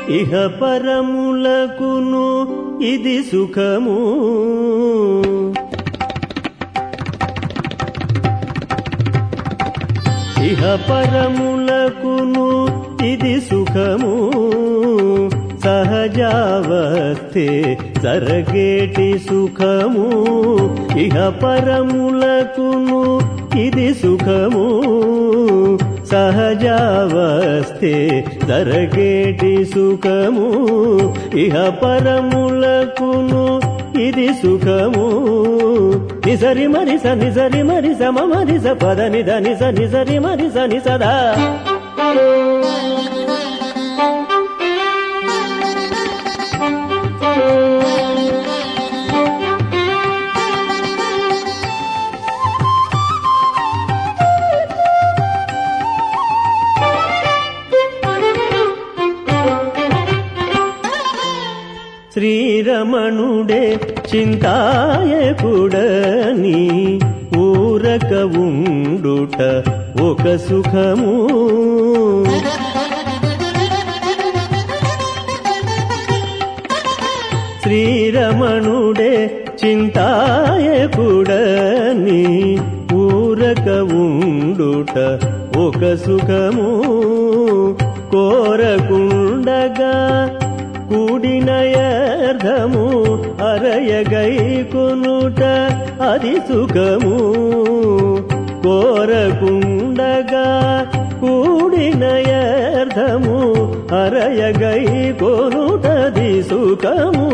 ఇహ పరములకును ఇది సుఖము ఇహ పరములకును ఇది సుఖము సహజావస్థే జరగేటి సుఖము ఇహ పరములకును ఇది సుఖము సహజావస్థే జరగేటి సుఖము ఇహ పరములకును ఇది సుఖము నిసరి మరి స నిసరి మరి సమ మరి స పద నిధ నిస నిసరి మరి స ని సదా శ్రీరమణుడే చింతాయకుడని ఊరక ఉండుట ఒక సుఖము శ్రీరమణుడే చింతాయకుడని ఊరక ఉండుట ఒక సుఖము కోరకుండగా కూడినయర్థము అరయగై కొనుట అది సుఖము కోరకుండగా కూడినయర్థము అరయగై కొనుటది సుఖము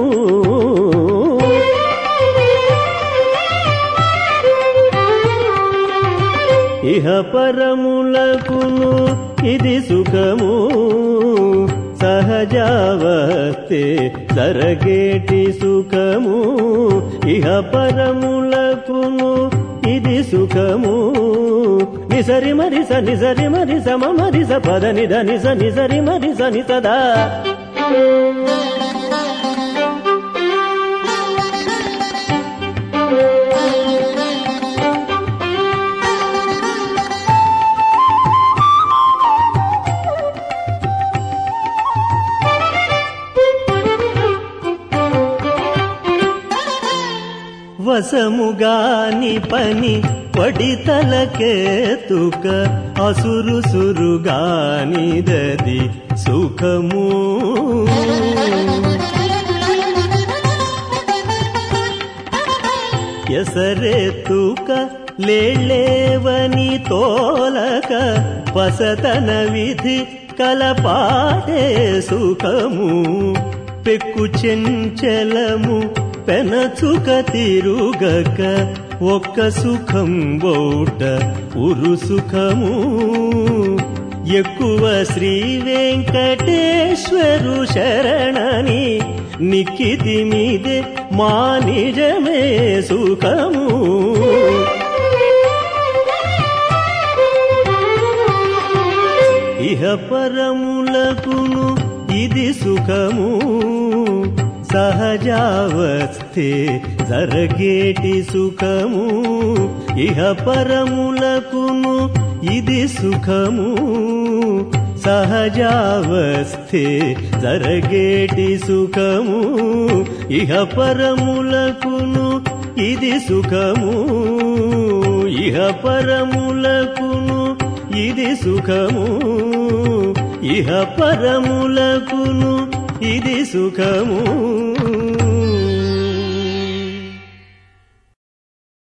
ఇహ పరములకును ఇది సుఖము సహజావస్తే జరగేటి సుఖము ఇహ పరములకును ఇది సుఖము నిసరి మరి స నిసరి మరి సమ మరి స పద నిధ నిస నిసరి మరి స ని సదా వసముగాని పని పడితలకేతుక అసురు సురుగానిదది సుఖము ఎసరెత్తుక లేలేవని తోలక పసతన విధి కలపాటే సుఖము పెక్కు చెంచలము పెనచుక తిరుగక ఒక్క సుఖం బోట ఉరు సుఖము ఎక్కువ శ్రీ వెంకటేశ్వరు శరణని నిక్కితి మీదే మా నిజమే సుఖము ఇహ పరములకును ఇది సుఖము సహజావస్థే జరగేటి సుఖము ఇహ పరములకును ఇది సుఖము సహజావస్థే జరగేటి సుఖము ఇహ పరములకును ఇది సుఖము ఇహ పరములకును ఇది సుఖము ఇహ పరములకును ఇది సుఖము